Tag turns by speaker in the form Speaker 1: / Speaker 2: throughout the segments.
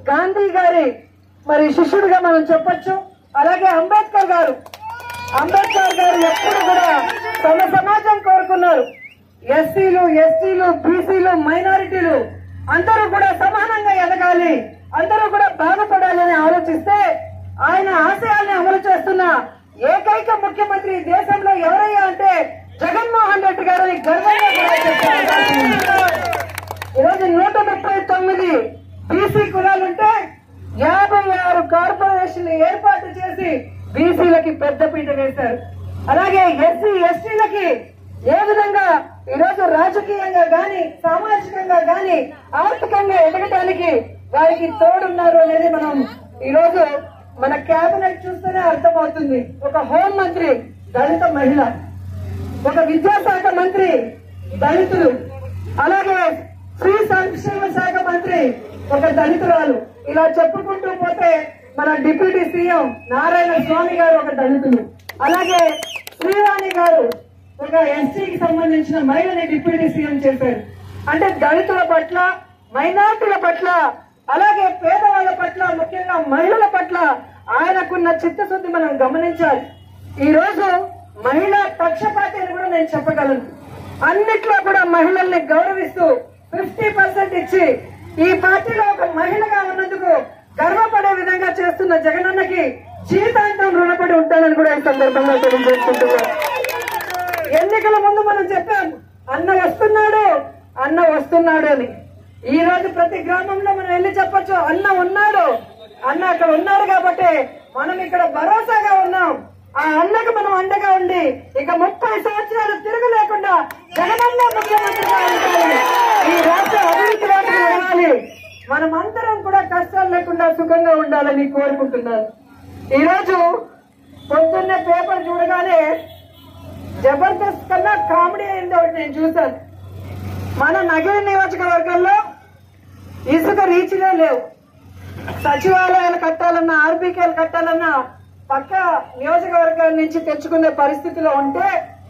Speaker 1: గాంధీ గారి మరి శిష్యుడిగా మనం చెప్పొచ్చు అలాగే అంబేద్కర్ గారు అంబేద్కర్ గారు ఎప్పుడు కూడా తమ సమాజం కోరుకున్నారు ఎస్సీలు ఎస్టీలు బీసీలు మైనారిటీలు అందరూ కూడా సమానంగా ఎదగాలి అందరూ కూడా బాగుపడాలని ఆలోచిస్తే ఆయన ఆశయాల్ని అమలు చేస్తున్న ఏకైక ముఖ్యమంత్రి ఈ దేశంలో ఎవరయ్యా అంటే జగన్మోహన్ రెడ్డి గారు అని గర్వంగా కూడా చెప్పుకోవాలి. ఈరోజు నూట ముప్పై తొమ్మిది బీసీ కులాలుంటే యాభై ఆరు కార్పొరేషన్లు ఏర్పాటు చేసి బీసీలకి పెద్దపీట వేశారు అలాగే ఎస్సీ ఎస్టీలకి ఏ విధంగా ఈరోజు రాజకీయంగా గాని సామాజికంగా గాని ఆర్థికంగా ఎదగటానికి వారికి తోడున్నారు అనేది మనం ఈరోజు మన కేబినెట్ చూస్తేనే అర్థమవుతుంది ఒక హోం మంత్రి దళిత మహిళ ఒక విద్యాశాఖ మంత్రి దళితులు అలాగే స్త్రీ సంక్షేమ శాఖ మంత్రి ఒక దళితురాలు ఇలా చెప్పుకుంటూ పోతే మన డిప్యూటీ సీఎం నారాయణ స్వామి గారు ఒక దళితులు అలాగే శ్రీవాణి గారు ఒక ఎస్టీకి సంబంధించిన మహిళని డిప్యూటీ సీఎం చేశారు అంటే దళితుల పట్ల మైనార్టీల పట్ల అలాగే పేదవాళ్ల పట్ల ముఖ్యంగా మహిళల పట్ల ఆయనకున్న చిత్తశుద్ధి మనం గమనించాలి ఈ రోజు మహిళా పక్షపాతి అని కూడా నేను చెప్పగలను అన్నిట్లో కూడా మహిళల్ని గౌరవిస్తూ ఫిఫ్టీ పర్సెంట్ ఇచ్చి ఈ పార్టీలో ఒక మహిళగా ఉన్నందుకు గర్వపడే విధంగా చేస్తున్న జగనన్నకి జీవితాంతం రుణపడి ఉంటానని కూడా ఈ సందర్భంగా తెలియజేసుకుంటున్నాను ఎన్నికల ముందు మనం చెప్పాం అన్న వస్తున్నాడు అన్న వస్తున్నాడు అని ఈ రోజు ప్రతి గ్రామంలో మనం వెళ్ళి చెప్పొచ్చు అన్న ఉన్నాడు అన్న అక్కడ ఉన్నాడు కాబట్టి మనం ఇక్కడ భరోసాగా ఉన్నాం ఆ అన్నకు మనం అండగా ఉండి ఇక ముప్పై సంవత్సరాలు తిరుగు లేకుండా జగనన్న ముఖ్యమంత్రిగా ఉండాలి ఈ రాష్ట్ర అభివృద్ధి వైపు వెళ్ళాలి మనం అందరం కూడా కష్టాలు లేకుండా సుఖంగా ఉండాలని కోరుకుంటున్నాను ఈ రోజు పొద్దున్నే పేపర్ చూడగానే జబర్దస్త్ కన్నా కామెడీ అయింది ఒకటి నేను చూశాను మన నగర నియోజకవర్గంలో ఇసుక రీచ్లే లేవు సచివాలయాలు కట్టాలన్నా ఆర్బీకేలు కట్టాలన్నా పక్క నియోజకవర్గాల నుంచి తెచ్చుకునే పరిస్థితిలో ఉంటే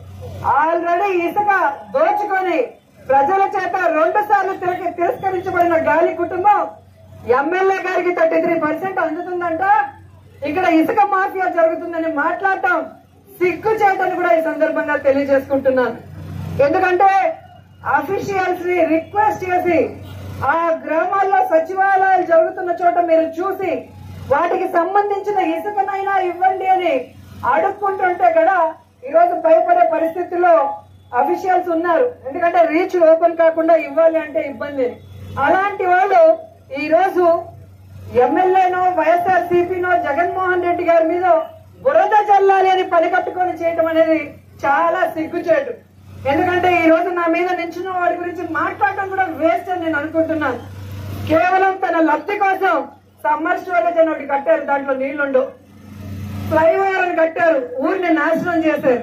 Speaker 1: ఆల్రెడీ ఇసుక దోచుకొని ప్రజల చేత రెండు సార్లు తిరగ తిరస్కరించబడిన గాలి కుటుంబం ఎమ్మెల్యే గారికి థర్టీ త్రీ పర్సెంట్ అందుతుందంట ఇక్కడ ఇసుక మాఫియా జరుగుతుందని మాట్లాడటం సిగ్గు చేయటని కూడా ఈ సందర్భంగా తెలియజేసుకుంటున్నాను ఎందుకంటే అఫీషియల్స్ ని రిక్వెస్ట్ చేసి ఆ గ్రామాల్లో సచివాలయాలు జరుగుతున్న చోట మీరు చూసి వాటికి సంబంధించిన ఇసుకనైనా ఇవ్వండి అని అడుక్కుంటుంటే కదా ఈరోజు భయపడే పరిస్థితిలో అఫీషియల్స్ ఉన్నారు ఎందుకంటే రీచ్ ఓపెన్ కాకుండా ఇవ్వాలి అంటే ఇబ్బంది అలాంటి వాళ్ళు ఈ రోజు ఎమ్మెల్యేనో వైఎస్ఆర్ సిపినో జగన్మోహన్ రెడ్డి గారి మీద బురద చల్లాలి అని పనికట్టుకొని చేయటం అనేది చాలా సిగ్గుచేటు ఎందుకంటే ఈ రోజు నా మీద నించున్న వాడి గురించి మాట్లాడటం కూడా వేస్ట్ అని నేను అనుకుంటున్నాను కేవలం తన లబ్ధి కోసం సమ్మర్ స్టోరేజ్ అని ఒకటి కట్టారు దాంట్లో నీళ్లుండు ఫ్లైఓవర్ అని కట్టారు ఊరిని నాశనం చేశారు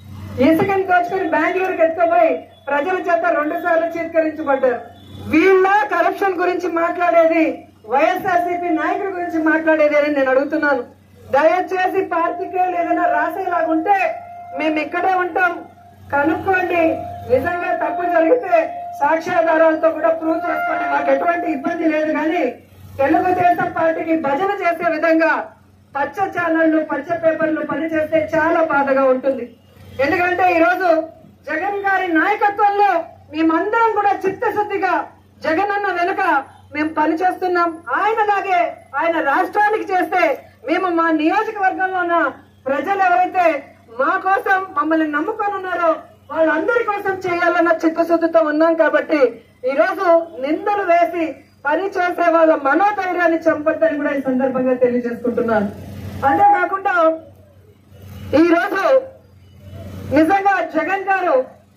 Speaker 1: ఇసుకని దోచుకొని బెంగళూరుకి ఎత్తుకుపోయి ప్రజల చేత రెండు సార్లు చీత్కరించబడ్డారు వీళ్ళ కరప్షన్ గురించి మాట్లాడేది వైఎస్ఆర్సీపీ నాయకుల గురించి మాట్లాడేది అని నేను అడుగుతున్నాను దయచేసి పార్టీకేయులు ఏదైనా రాసేలాగుంటే మేము ఇక్కడే ఉంటాం కనుక్కోండి నిజంగా తప్పు జరిగితే సాక్ష్యాధారాలతో కూడా ప్రూవ్ చేసుకోండి మాకు ఎటువంటి ఇబ్బంది లేదు కానీ తెలుగుదేశం పార్టీకి భజన చేసే విధంగా పచ్చ ఛానళ్లు పచ్చ పేపర్లు పనిచేస్తే చాలా బాధగా ఉంటుంది ఎందుకంటే ఈ రోజు జగన్ గారి నాయకత్వంలో మేమందరం కూడా చిత్తశుద్ధిగా జగన్ అన్న వెనుక మేము పనిచేస్తున్నాం ఆయనలాగే ఆయన రాష్ట్రానికి చేస్తే మేము మా నియోజకవర్గంలో ఉన్న ప్రజలు ఎవరైతే మా కోసం మమ్మల్ని నమ్ముకొని ఉన్నారో వాళ్ళందరి కోసం చేయాలన్న చిత్తశుద్ధితో ఉన్నాం కాబట్టి ఈ రోజు నిందలు వేసి పని చేసే వాళ్ళ మనోధైర్యాన్ని చంపొద్దని కూడా ఈ సందర్భంగా తెలియజేసుకుంటున్నాను అంతేకాకుండా ఈ రోజు నిజంగా జగన్ గారు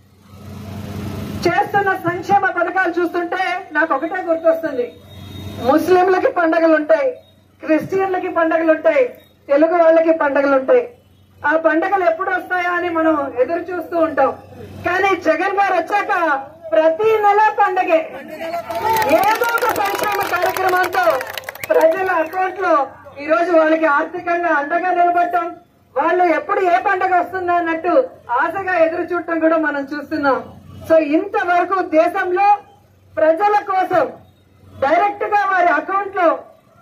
Speaker 1: చేస్తున్న సంక్షేమ పథకాలు చూస్తుంటే నాకు ఒకటే గుర్తొస్తుంది ముస్లింలకి పండగలు ఉంటాయి క్రిస్టియన్లకి పండగలు ఉంటాయి తెలుగు వాళ్ళకి పండగలు ఉంటాయి ఆ పండగలు ఎప్పుడు వస్తాయా అని మనం ఎదురు చూస్తూ ఉంటాం కానీ జగన్ గారు వచ్చాక ప్రతి నెల పండగే ఏదో ఒక సంక్షేమ కార్యక్రమంతో ప్రజల అకౌంట్ లో ఈ రోజు వాళ్ళకి ఆర్థికంగా అండగా నిలబడటం వాళ్ళు ఎప్పుడు ఏ పండగ వస్తుందా అన్నట్టు ఆశగా ఎదురు చూడటం కూడా మనం చూస్తున్నాం సో ఇంతవరకు దేశంలో ప్రజల కోసం డైరెక్ట్ గా వారి అకౌంట్ లో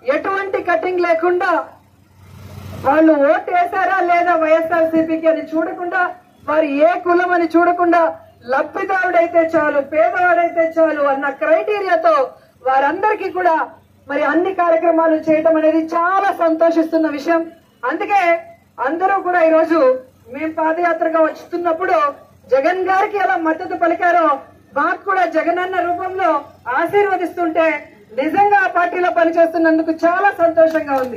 Speaker 1: ఓటింగ్ లేకుండా వాళ్ళు ఓటు వేశారా లేదా వైఎస్ఆర్ సిపికి అని చూడకుండా వారు ఏ కులం అని చూడకుండా లబ్ధిదారుడైతే చాలు పేదవాడైతే చాలు అన్న క్రైటీరియాతో వారందరికీ కూడా మరి అన్ని కార్యక్రమాలు చేయడం అనేది చాలా సంతోషిస్తున్న విషయం అందుకే అందరూ కూడా ఈరోజు మేము పాదయాత్రగా వస్తున్నప్పుడు జగన్ గారికి ఎలా మద్దతు పలికారో మాకు కూడా జగనన్న రూపంలో ఆశీర్వదిస్తుంటే నిజంగా ఆ పార్టీలో పనిచేస్తున్నందుకు చాలా సంతోషంగా ఉంది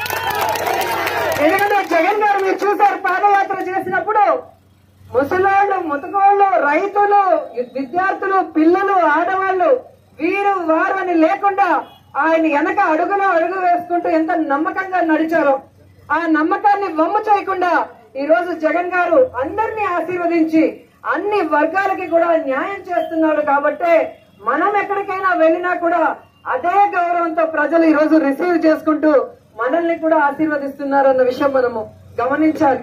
Speaker 1: ఎందుకంటే జగన్ గారు మీరు చూసారు పాదయాత్ర చేసినప్పుడు ముసలాళ్ళు ముతకోళ్ళు రైతులు విద్యార్థులు పిల్లలు ఆడవాళ్ళు వీరు వారు అని లేకుండా ఆయన వెనక అడుగులో అడుగు వేసుకుంటూ ఎంత నమ్మకంగా నడిచారో ఆ నమ్మకాన్ని వమ్ము చేయకుండా ఈ రోజు జగన్ గారు అందరినీ ఆశీర్వదించి అన్ని వర్గాలకి కూడా న్యాయం చేస్తున్నాడు కాబట్టే మనం ఎక్కడికైనా వెళ్ళినా కూడా అదే గౌరవంతో ప్రజలు ఈ రోజు రిసీవ్ చేసుకుంటూ మనల్ని కూడా ఆశీర్వదిస్తున్నారు అన్న విషయం మనము గమనించాలి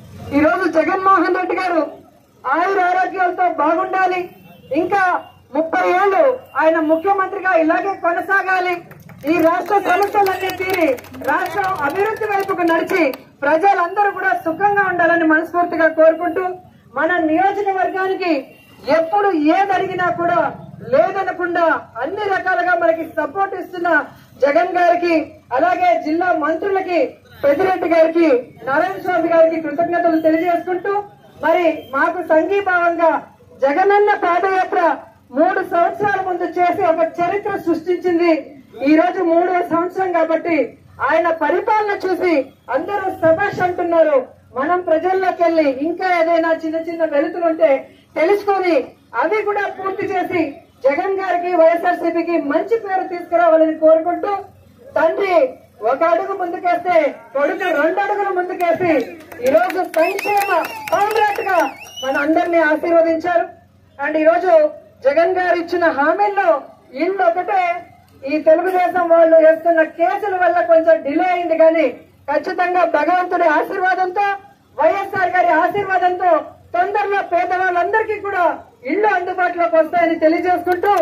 Speaker 1: ఈ రోజు జగన్మోహన్ రెడ్డి గారు ఆయుర ఆరోగ్యాలతో బాగుండాలి ఇంకా ముప్పై ఏళ్ళు ఆయన ముఖ్యమంత్రిగా ఇలాగే కొనసాగాలి ఈ రాష్ట్ర సమస్యలన్నీ తీరి రాష్ట్రం అభివృద్ధి వైపుకు నడిచి ప్రజలందరూ కూడా సుఖంగా ఉండాలని మనస్ఫూర్తిగా కోరుకుంటూ మన నియోజకవర్గానికి ఎప్పుడు ఏది అడిగినా కూడా లేదనకుండా అన్ని రకాలుగా మనకి సపోర్ట్ ఇస్తున్న జగన్ గారికి అలాగే జిల్లా మంత్రులకి పెద్దిరెడ్డి గారికి నారాయణ స్వామి గారికి కృతజ్ఞతలు తెలియజేసుకుంటూ మరి మాకు సంఘీభావంగా జగనన్న పాదయాత్ర మూడు సంవత్సరాల ముందు చేసి ఒక చరిత్ర సృష్టించింది ఈ రోజు మూడో సంవత్సరం కాబట్టి ఆయన పరిపాలన చూసి అందరూ సభాష్ అంటున్నారు మనం ప్రజల్లోకి వెళ్ళి ఇంకా ఏదైనా చిన్న చిన్న వెలుతులుంటే తెలుసుకొని అవి కూడా పూర్తి చేసి జగన్ గారికి వైఎస్ఆర్సీపీకి మంచి పేరు తీసుకురావాలని కోరుకుంటూ తండ్రి ఒక అడుగు ముందుకేస్తే కొడుకు రెండు అడుగులు ముందుకేసి ఈ రోజు సంక్షేమ కాంగ్రెట్ గా మన అందరినీ ఆశీర్వదించారు అండ్ ఈ రోజు జగన్ గారు ఇచ్చిన హామీల్లో ఇల్లు ఒకటే ఈ తెలుగుదేశం వాళ్ళు వేస్తున్న కేసుల వల్ల కొంచెం డిలే అయింది కానీ ఖచ్చితంగా భగవంతుడి ఆశీర్వాదంతో వైఎస్ఆర్ గారి ఆశీర్వాదంతో తొందరలో పేదవాళ్ళందరికీ కూడా ఇల్లు అందుబాటులోకి వస్తాయని తెలియజేసుకుంటూ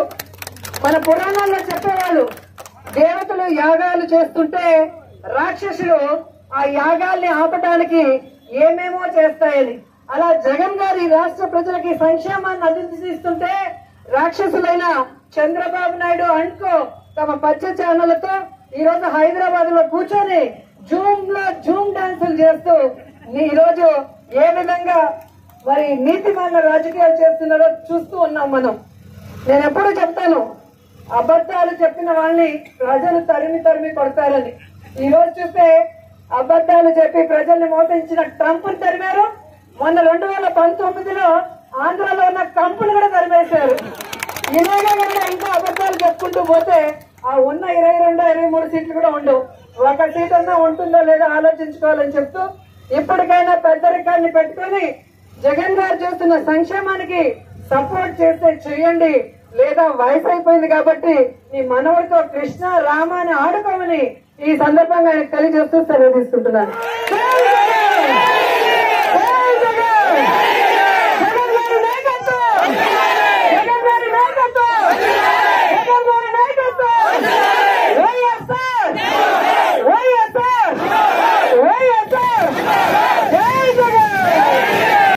Speaker 1: మన పురాణాల్లో చెప్పేవాళ్ళు దేవతలు యాగాలు చేస్తుంటే రాక్షసులు ఆ యాగాల్ని ఆపటానికి ఏమేమో చేస్తాయని అలా జగన్ గారి రాష్ట్ర ప్రజలకి సంక్షేమాన్ని అందిస్తుంటే రాక్షసులైన చంద్రబాబు నాయుడు అంటూ తమ పచ్చ ఛానళ్లతో ఈ రోజు హైదరాబాద్ లో కూర్చొని జూమ్ లో జూమ్ డాన్సులు చేస్తూ ఈ రోజు ఏ విధంగా మరి నీతిమాల రాజకీయాలు చేస్తున్నారో చూస్తూ ఉన్నాం మనం నేను ఎప్పుడూ చెప్తాను అబద్ధాలు చెప్పిన వాళ్ళని ప్రజలు తరిమి తరిమి కొడతారని ఈ రోజు చూస్తే అబద్ధాలు చెప్పి ప్రజల్ని మోసించిన ట్రంప్ తరిమారు మొన్న రెండు వేల పంతొమ్మిదిలో ఆంధ్రాలో ఉన్న కంపులు కూడా తరిమేశారు ఇలాగే కనుక ఇంకా అబద్ధాలు చెప్పుకుంటూ పోతే ఆ ఉన్న ఇరవై రెండు ఇరవై మూడు సీట్లు కూడా ఉండవు ఒక సీట్ అన్నా ఉంటుందో లేదో ఆలోచించుకోవాలని చెప్తూ ఇప్పటికైనా పెద్దరికాన్ని పెట్టుకొని జగన్ గారు చేస్తున్న సంక్షేమానికి సపోర్ట్ చేస్తే చేయండి లేదా వయసు అయిపోయింది కాబట్టి నీ మనవడితో కృష్ణ రామ అని ఆడుకోమని ఈ సందర్భంగా ఆయనకు తెలియజేస్తూ సెలవు తీసుకుంటున్నాను